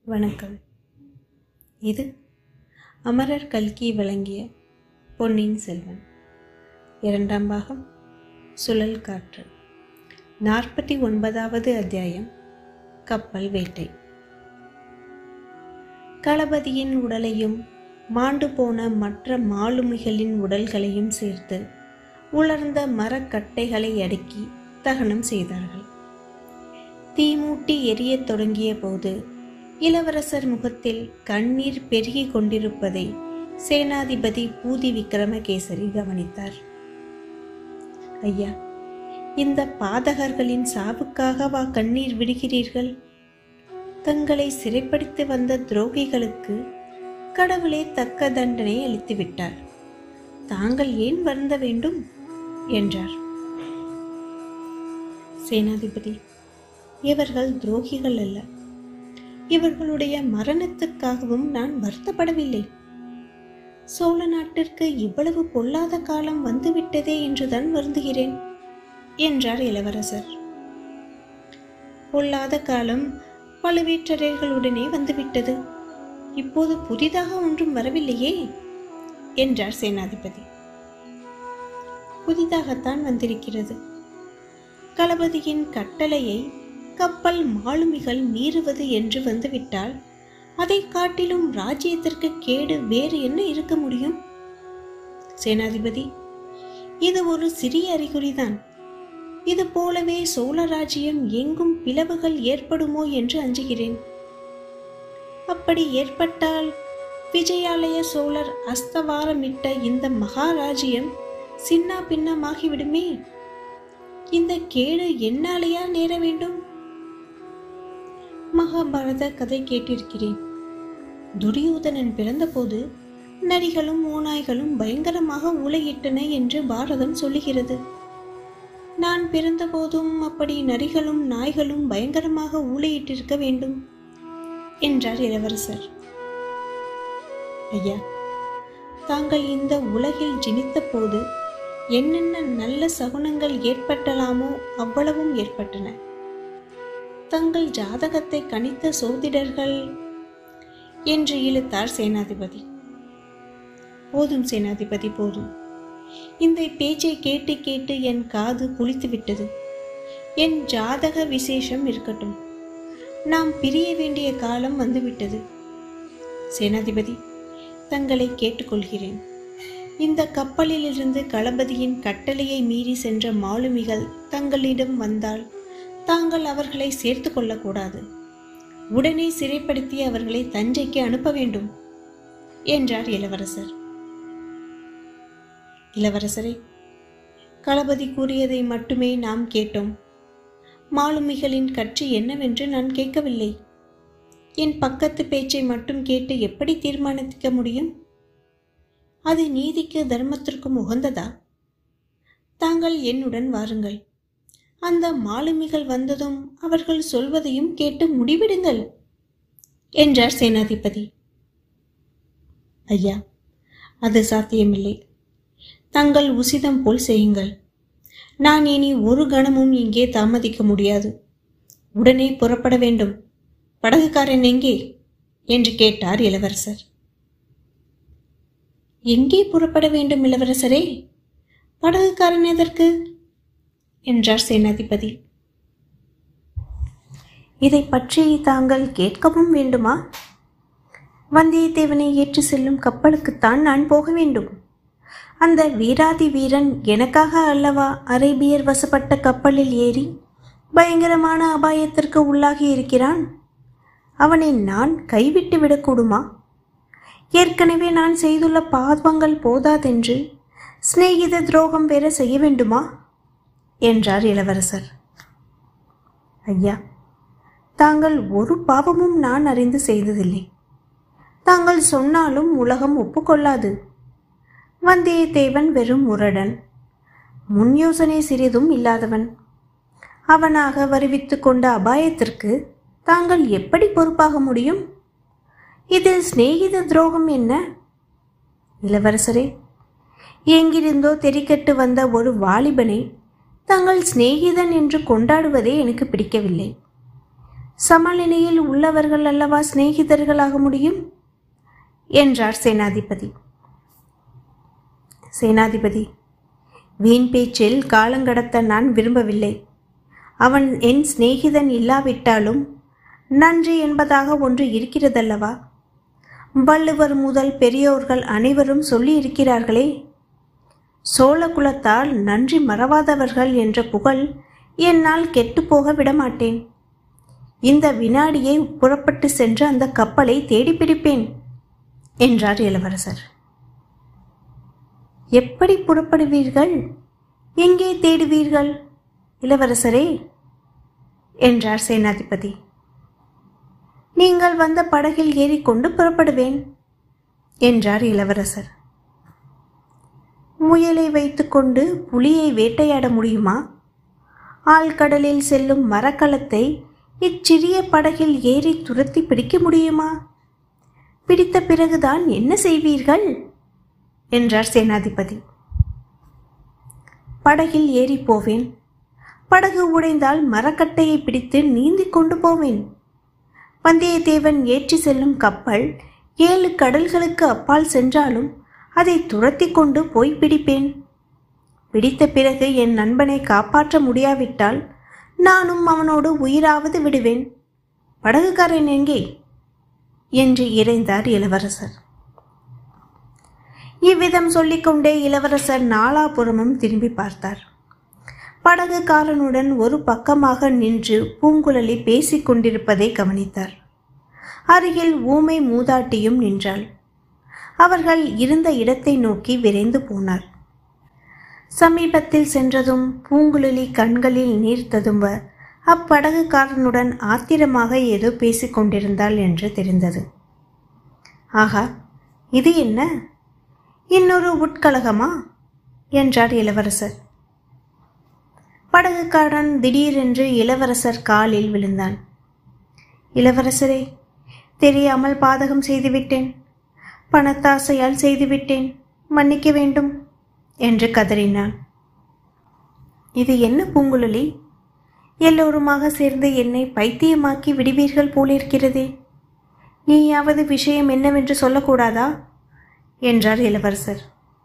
வணக்கம் இது அமரர் கல்கி வழங்கிய பொன்னியின் செல்வன் இரண்டாம் பாகம் சுழல் காற்று நாற்பத்தி ஒன்பதாவது அத்தியாயம் கப்பல் வேட்டை களபதியின் உடலையும் மாண்டு போன மற்ற மாலுமிகளின் உடல்களையும் சேர்த்து உலர்ந்த மரக்கட்டைகளை அடுக்கி தகனம் செய்தார்கள் தீமூட்டி எரியத் தொடங்கிய போது இளவரசர் முகத்தில் கண்ணீர் பெருகிக் கொண்டிருப்பதை சேனாதிபதி பூதி விக்ரமகேசரி கவனித்தார் ஐயா இந்த பாதகர்களின் சாவுக்காகவா கண்ணீர் விடுகிறீர்கள் தங்களை சிறைப்படுத்தி வந்த துரோகிகளுக்கு கடவுளே தக்க தண்டனை அளித்து விட்டார் தாங்கள் ஏன் வருந்த வேண்டும் என்றார் சேனாதிபதி இவர்கள் துரோகிகள் அல்ல இவர்களுடைய மரணத்துக்காகவும் நான் வருத்தப்படவில்லை சோழ நாட்டிற்கு இவ்வளவு பொல்லாத காலம் வந்துவிட்டதே என்றுதான் வருந்துகிறேன் என்றார் இளவரசர் பொல்லாத காலம் பழுவேற்றரையர்களுடனே வந்துவிட்டது இப்போது புதிதாக ஒன்றும் வரவில்லையே என்றார் சேனாதிபதி புதிதாகத்தான் வந்திருக்கிறது களபதியின் கட்டளையை கப்பல் மாலுமிகள் மீறுவது என்று வந்துவிட்டால் அதை காட்டிலும் ராஜ்யத்திற்கு கேடு வேறு என்ன இருக்க முடியும் சேனாதிபதி இது ஒரு சிறிய அறிகுறிதான் இது போலவே சோழ ராஜ்யம் எங்கும் பிளவுகள் ஏற்படுமோ என்று அஞ்சுகிறேன் அப்படி ஏற்பட்டால் விஜயாலய சோழர் அஸ்தவாரமிட்ட இந்த மகாராஜ்யம் சின்னா பின்னமாகிவிடுமே இந்த கேடு என்னாலேயா நேர வேண்டும் மகாபாரத கதை கேட்டிருக்கிறேன் துரியோதனன் பிறந்தபோது நரிகளும் ஓநாய்களும் பயங்கரமாக உலையிட்டன என்று பாரதம் சொல்லுகிறது நான் பிறந்தபோதும் அப்படி நரிகளும் நாய்களும் பயங்கரமாக ஊழையிட்டிருக்க வேண்டும் என்றார் இளவரசர் ஐயா தாங்கள் இந்த உலகில் ஜனித்த போது என்னென்ன நல்ல சகுனங்கள் ஏற்பட்டலாமோ அவ்வளவும் ஏற்பட்டன தங்கள் ஜாதகத்தை கணித்த சோதிடர்கள் என்று இழுத்தார் சேனாதிபதி போதும் சேனாதிபதி போதும் இந்த பேச்சை கேட்டு கேட்டு என் காது புளித்து விட்டது என் ஜாதக விசேஷம் இருக்கட்டும் நாம் பிரிய வேண்டிய காலம் வந்துவிட்டது சேனாதிபதி தங்களை கேட்டுக்கொள்கிறேன் இந்த கப்பலிலிருந்து களபதியின் கட்டளையை மீறி சென்ற மாலுமிகள் தங்களிடம் வந்தால் தாங்கள் அவர்களை சேர்த்து கொள்ளக்கூடாது உடனே சிறைப்படுத்தி அவர்களை தஞ்சைக்கு அனுப்ப வேண்டும் என்றார் இளவரசர் இளவரசரே களபதி கூறியதை மட்டுமே நாம் கேட்டோம் மாலுமிகளின் கட்சி என்னவென்று நான் கேட்கவில்லை என் பக்கத்து பேச்சை மட்டும் கேட்டு எப்படி தீர்மானிக்க முடியும் அது நீதிக்கு தர்மத்திற்கும் உகந்ததா தாங்கள் என்னுடன் வாருங்கள் அந்த மாலுமிகள் வந்ததும் அவர்கள் சொல்வதையும் கேட்டு முடிவிடுங்கள் என்றார் சேனாதிபதி ஐயா அது சாத்தியமில்லை தங்கள் உசிதம் போல் செய்யுங்கள் நான் இனி ஒரு கணமும் இங்கே தாமதிக்க முடியாது உடனே புறப்பட வேண்டும் படகுக்காரன் எங்கே என்று கேட்டார் இளவரசர் எங்கே புறப்பட வேண்டும் இளவரசரே படகுக்காரன் எதற்கு என்றார் சேனாதிபதி இதை பற்றி தாங்கள் கேட்கவும் வேண்டுமா வந்தியத்தேவனை ஏற்றி செல்லும் கப்பலுக்குத்தான் நான் போக வேண்டும் அந்த வீராதி வீரன் எனக்காக அல்லவா அரேபியர் வசப்பட்ட கப்பலில் ஏறி பயங்கரமான அபாயத்திற்கு உள்ளாகி இருக்கிறான் அவனை நான் கைவிட்டு விடக்கூடுமா ஏற்கனவே நான் செய்துள்ள பாவங்கள் போதாதென்று சிநேகித துரோகம் வேற செய்ய வேண்டுமா என்றார் இளவரசர் ஐயா தாங்கள் ஒரு பாவமும் நான் அறிந்து செய்ததில்லை தாங்கள் சொன்னாலும் உலகம் ஒப்புக்கொள்ளாது வந்தியத்தேவன் வெறும் முரடன் முன் யோசனை சிறிதும் இல்லாதவன் அவனாக வருவித்து கொண்ட அபாயத்திற்கு தாங்கள் எப்படி பொறுப்பாக முடியும் இதில் சிநேகித துரோகம் என்ன இளவரசரே எங்கிருந்தோ தெரிக்கட்டு வந்த ஒரு வாலிபனை தங்கள் சிநேகிதன் என்று கொண்டாடுவதே எனக்கு பிடிக்கவில்லை சமநிலையில் உள்ளவர்கள் அல்லவா சிநேகிதர்களாக முடியும் என்றார் சேனாதிபதி சேனாதிபதி வீண் பேச்சில் காலங்கடத்த நான் விரும்பவில்லை அவன் என் சிநேகிதன் இல்லாவிட்டாலும் நன்றி என்பதாக ஒன்று இருக்கிறதல்லவா வள்ளுவர் முதல் பெரியோர்கள் அனைவரும் சொல்லி இருக்கிறார்களே சோழ குலத்தால் நன்றி மறவாதவர்கள் என்ற புகழ் என்னால் கெட்டுப்போக விடமாட்டேன் இந்த வினாடியை புறப்பட்டு சென்று அந்த கப்பலை தேடி பிடிப்பேன் என்றார் இளவரசர் எப்படி புறப்படுவீர்கள் எங்கே தேடுவீர்கள் இளவரசரே என்றார் சேனாதிபதி நீங்கள் வந்த படகில் ஏறிக்கொண்டு புறப்படுவேன் என்றார் இளவரசர் முயலை வைத்துக்கொண்டு புலியை வேட்டையாட முடியுமா ஆழ்கடலில் செல்லும் மரக்கலத்தை இச்சிறிய படகில் ஏறி துரத்தி பிடிக்க முடியுமா பிடித்த பிறகுதான் என்ன செய்வீர்கள் என்றார் சேனாதிபதி படகில் ஏறி போவேன் படகு உடைந்தால் மரக்கட்டையை பிடித்து நீந்தி கொண்டு போவேன் வந்தியத்தேவன் ஏற்றி செல்லும் கப்பல் ஏழு கடல்களுக்கு அப்பால் சென்றாலும் அதை துரத்தி கொண்டு போய் பிடிப்பேன் பிடித்த பிறகு என் நண்பனை காப்பாற்ற முடியாவிட்டால் நானும் அவனோடு உயிராவது விடுவேன் படகுக்காரன் எங்கே என்று இறைந்தார் இளவரசர் இவ்விதம் சொல்லிக்கொண்டே இளவரசர் நாலாபுறமும் திரும்பி பார்த்தார் படகுக்காரனுடன் ஒரு பக்கமாக நின்று பூங்குழலி பேசிக் கொண்டிருப்பதை கவனித்தார் அருகில் ஊமை மூதாட்டியும் நின்றாள் அவர்கள் இருந்த இடத்தை நோக்கி விரைந்து போனார் சமீபத்தில் சென்றதும் பூங்குழலி கண்களில் நீர் ததும்ப அப்படகுக்காரனுடன் ஆத்திரமாக ஏதோ பேசிக் கொண்டிருந்தாள் என்று தெரிந்தது ஆகா இது என்ன இன்னொரு உட்கலகமா என்றார் இளவரசர் படகுக்காரன் திடீரென்று இளவரசர் காலில் விழுந்தான் இளவரசரே தெரியாமல் பாதகம் செய்துவிட்டேன் பணத்தாசையால் செய்துவிட்டேன் மன்னிக்க வேண்டும் என்று கதறினான் இது என்ன பூங்குழலி எல்லோருமாக சேர்ந்து என்னை பைத்தியமாக்கி விடுவீர்கள் போலிருக்கிறதே நீயாவது விஷயம் என்னவென்று சொல்லக்கூடாதா என்றார் இளவரசர்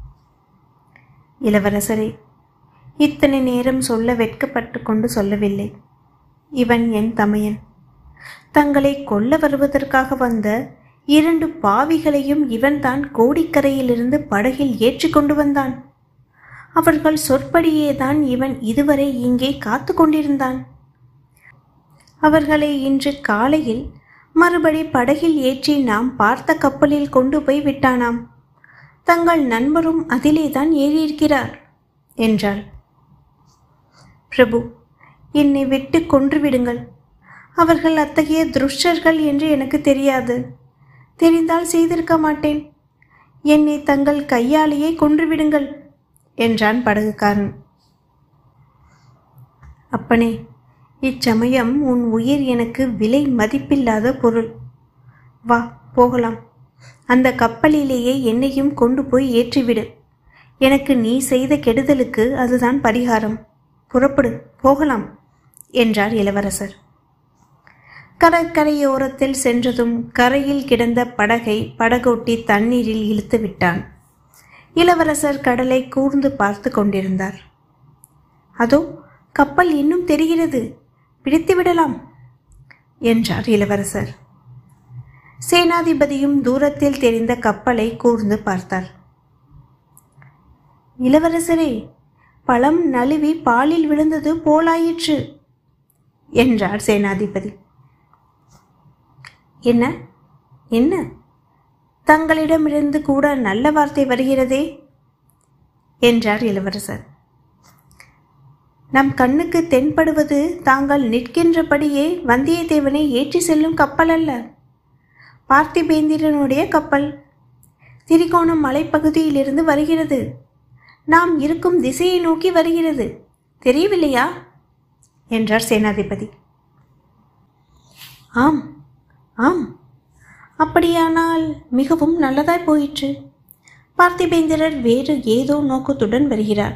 இளவரசரே இத்தனை நேரம் சொல்ல வெட்கப்பட்டு கொண்டு சொல்லவில்லை இவன் என் தமையன் தங்களை கொல்ல வருவதற்காக வந்த இரண்டு பாவிகளையும் இவன்தான் கோடிக்கரையிலிருந்து படகில் ஏற்றிக்கொண்டு வந்தான் அவர்கள் சொற்படியேதான் இவன் இதுவரை இங்கே காத்து கொண்டிருந்தான் அவர்களை இன்று காலையில் மறுபடி படகில் ஏற்றி நாம் பார்த்த கப்பலில் கொண்டு போய் விட்டானாம் தங்கள் நண்பரும் அதிலேதான் ஏறியிருக்கிறார் என்றாள் பிரபு என்னை விட்டு கொன்று விடுங்கள் அவர்கள் அத்தகைய துருஷ்டர்கள் என்று எனக்கு தெரியாது தெரிந்தால் செய்திருக்க மாட்டேன் என்னை தங்கள் கையாலேயே கொன்று விடுங்கள் என்றான் படகுக்காரன் அப்பனே இச்சமயம் உன் உயிர் எனக்கு விலை மதிப்பில்லாத பொருள் வா போகலாம் அந்த கப்பலிலேயே என்னையும் கொண்டு போய் ஏற்றிவிடு எனக்கு நீ செய்த கெடுதலுக்கு அதுதான் பரிகாரம் புறப்படு போகலாம் என்றார் இளவரசர் கடற்கரையோரத்தில் சென்றதும் கரையில் கிடந்த படகை படகோட்டி தண்ணீரில் இழுத்து விட்டான் இளவரசர் கடலை கூர்ந்து பார்த்து கொண்டிருந்தார் அதோ கப்பல் இன்னும் தெரிகிறது பிடித்து விடலாம் என்றார் இளவரசர் சேனாதிபதியும் தூரத்தில் தெரிந்த கப்பலை கூர்ந்து பார்த்தார் இளவரசரே பழம் நழுவி பாலில் விழுந்தது போலாயிற்று என்றார் சேனாதிபதி என்ன என்ன தங்களிடமிருந்து கூட நல்ல வார்த்தை வருகிறதே என்றார் இளவரசர் நம் கண்ணுக்கு தென்படுவது தாங்கள் நிற்கின்றபடியே வந்தியத்தேவனை ஏற்றி செல்லும் கப்பல் அல்ல பார்த்திபேந்திரனுடைய கப்பல் திரிகோணம் மலைப்பகுதியிலிருந்து வருகிறது நாம் இருக்கும் திசையை நோக்கி வருகிறது தெரியவில்லையா என்றார் சேனாதிபதி ஆம் ஆம் அப்படியானால் மிகவும் நல்லதாய் போயிற்று பார்த்திபேந்திரர் வேறு ஏதோ நோக்கத்துடன் வருகிறார்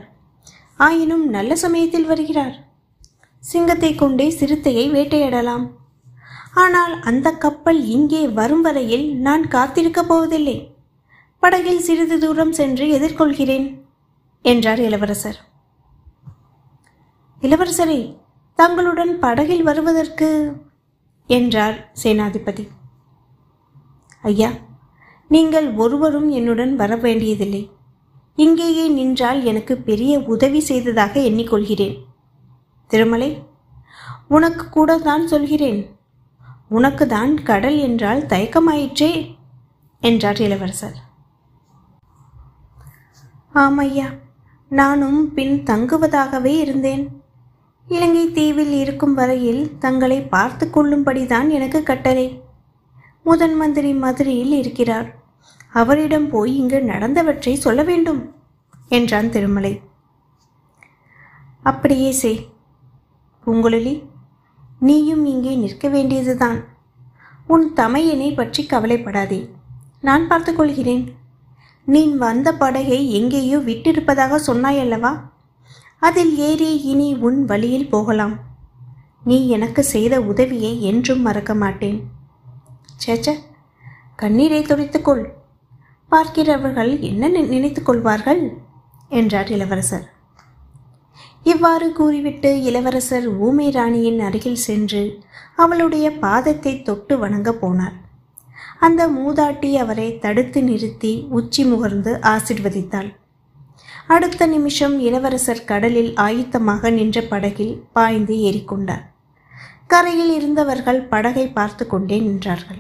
ஆயினும் நல்ல சமயத்தில் வருகிறார் சிங்கத்தை கொண்டே சிறுத்தையை வேட்டையாடலாம் ஆனால் அந்த கப்பல் இங்கே வரும் வரையில் நான் காத்திருக்கப் போவதில்லை படகில் சிறிது தூரம் சென்று எதிர்கொள்கிறேன் என்றார் இளவரசர் இளவரசரே தங்களுடன் படகில் வருவதற்கு என்றார் சேனாதிபதி ஐயா நீங்கள் ஒருவரும் என்னுடன் வர வேண்டியதில்லை இங்கேயே நின்றால் எனக்கு பெரிய உதவி செய்ததாக எண்ணிக்கொள்கிறேன் திருமலை உனக்கு கூட தான் சொல்கிறேன் உனக்கு தான் கடல் என்றால் தயக்கமாயிற்றே என்றார் இளவரசர் ஆமையா நானும் பின் தங்குவதாகவே இருந்தேன் இலங்கை தீவில் இருக்கும் வரையில் தங்களை பார்த்து கொள்ளும்படிதான் எனக்கு கட்டளை முதன் மந்திரி மதுரையில் இருக்கிறார் அவரிடம் போய் இங்கு நடந்தவற்றை சொல்ல வேண்டும் என்றான் திருமலை அப்படியே செய் பூங்குழலி நீயும் இங்கே நிற்க வேண்டியதுதான் உன் தமையனை பற்றி கவலைப்படாதே நான் பார்த்துக்கொள்கிறேன் நீ வந்த படகை எங்கேயோ விட்டிருப்பதாக சொன்னாயல்லவா அதில் ஏறி இனி உன் வழியில் போகலாம் நீ எனக்கு செய்த உதவியை என்றும் மறக்க மாட்டேன் சேச்ச கண்ணீரை துடைத்துக்கொள் பார்க்கிறவர்கள் என்ன நி- நினைத்துக் கொள்வார்கள் என்றார் இளவரசர் இவ்வாறு கூறிவிட்டு இளவரசர் ஊமை ராணியின் அருகில் சென்று அவளுடைய பாதத்தை தொட்டு வணங்கப் போனார் அந்த மூதாட்டி அவரை தடுத்து நிறுத்தி உச்சி முகர்ந்து ஆசிர்வதித்தாள் அடுத்த நிமிஷம் இளவரசர் கடலில் ஆயுத்தமாக நின்ற படகில் பாய்ந்து ஏறிக்கொண்டார் கரையில் இருந்தவர்கள் படகை பார்த்து கொண்டே நின்றார்கள்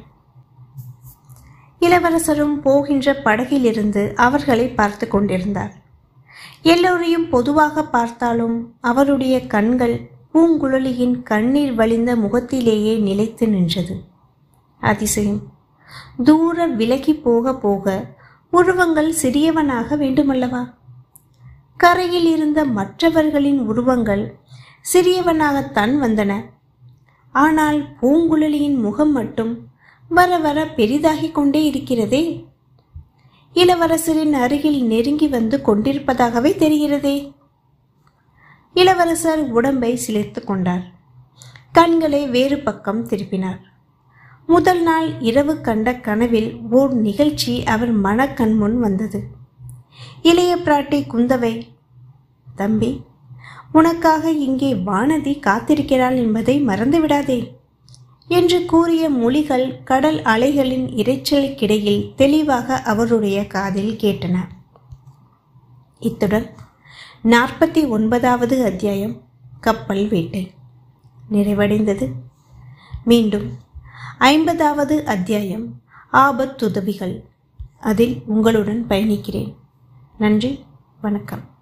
இளவரசரும் போகின்ற படகிலிருந்து அவர்களை பார்த்து கொண்டிருந்தார் எல்லோரையும் பொதுவாக பார்த்தாலும் அவருடைய கண்கள் பூங்குழலியின் கண்ணீர் வழிந்த முகத்திலேயே நிலைத்து நின்றது அதிசயம் தூர விலகி போக போக உருவங்கள் சிறியவனாக வேண்டுமல்லவா கரையில் இருந்த மற்றவர்களின் உருவங்கள் சிறியவனாகத்தான் வந்தன ஆனால் பூங்குழலியின் முகம் மட்டும் வர வர பெரிதாகிக் கொண்டே இருக்கிறதே இளவரசரின் அருகில் நெருங்கி வந்து கொண்டிருப்பதாகவே தெரிகிறதே இளவரசர் உடம்பை சிலிர்த்து கொண்டார் கண்களை வேறு பக்கம் திருப்பினார் முதல் நாள் இரவு கண்ட கனவில் ஓர் நிகழ்ச்சி அவர் மனக்கண் முன் வந்தது இளைய பிராட்டி குந்தவை தம்பி உனக்காக இங்கே வானதி காத்திருக்கிறாள் என்பதை மறந்துவிடாதே என்று கூறிய மொழிகள் கடல் அலைகளின் இரைச்சலுக்கிடையில் தெளிவாக அவருடைய காதில் கேட்டன இத்துடன் நாற்பத்தி ஒன்பதாவது அத்தியாயம் கப்பல் வேட்டை நிறைவடைந்தது மீண்டும் ஐம்பதாவது அத்தியாயம் ஆபத்துதவிகள் அதில் உங்களுடன் பயணிக்கிறேன் நன்றி வணக்கம்